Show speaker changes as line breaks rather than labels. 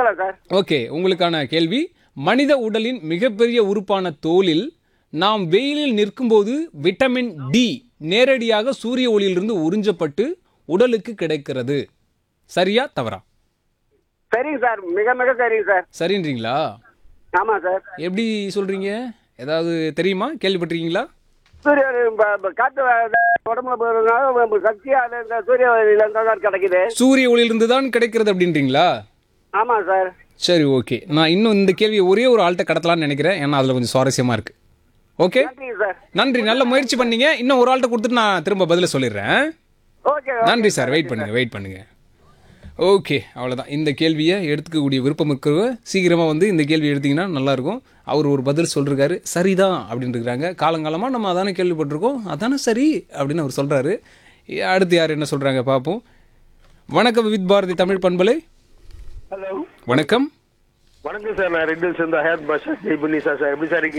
கேட்கலாம் sir
okay உங்களுக்கான கேள்வி மனித உடலின் மிகப்பெரிய உறுப்பான தோலில் நாம் வெயிலில் நிற்கும்போது விட்டமின் டி நேரடியாக சூரிய ஒளியிலிருந்து உறிஞ்சப்பட்டு உடலுக்கு கிடைக்கிறது சரியா தவறா
சரிங்க சார் மிக மிக சரிங்க சார்
சரின்றீங்களா
ஆமாம் சார்
எப்படி சொல்றீங்க ஏதாவது தெரியுமா கேள்விப்பட்டிருக்கீங்களா
சூரிய ப- ப- காற்று வ- உடம்புல போகிறதுனால நம்ம சக்தி அது இந்த சூரிய ஒளியிலேருந்து தான் கிடைக்குது
சூரிய ஒளியிலிருந்து தான் கிடைக்கிறது அப்படின்றீங்களா
ஆமாம் சார்
சரி ஓகே நான் இன்னும் இந்த கேள்வியை ஒரே ஒரு ஆள்கிட்ட கடத்தலாம்னு நினைக்கிறேன் ஏன்னா அதில் கொஞ்சம் சுவாரஸ்யமாக இருக்கு ஓகே
நன்றிங்க சார்
நன்றி நல்ல முயற்சி பண்ணீங்க இன்னும் ஒரு ஆள்கிட்ட கொடுத்துட்டு நான் திரும்ப பதில சொல்லிடுறேன்
ஓகே
நன்றி சார் வெயிட் பண்ணுங்க வெயிட் பண்ணுங்க ஓகே அவ்வளோதான் இந்த கேள்வியை எடுத்துக்கக்கூடிய விருப்பம் இருக்கிறவங்க சீக்கிரமாக வந்து இந்த கேள்வி எடுத்தீங்கன்னா நல்லாயிருக்கும் அவர் ஒரு பதில் சொல்லிருக்காரு சரிதான் அப்படின்னு இருக்கிறாங்க காலங்காலமாக நம்ம அதானே கேள்விப்பட்டிருக்கோம் அதானே சரி அப்படின்னு அவர் சொல்கிறாரு அடுத்து யார் என்ன சொல்கிறாங்க பார்ப்போம் வணக்கம் வித் பாரதி தமிழ் பண்பலை
ஹலோ
வணக்கம்
வணக்கம் சார் நான் ரெண்டு சேர்ந்த ஹேர் பாஷா ஜெய்புன்னி சார் சார் எப்படி சார் இருக்கீங்க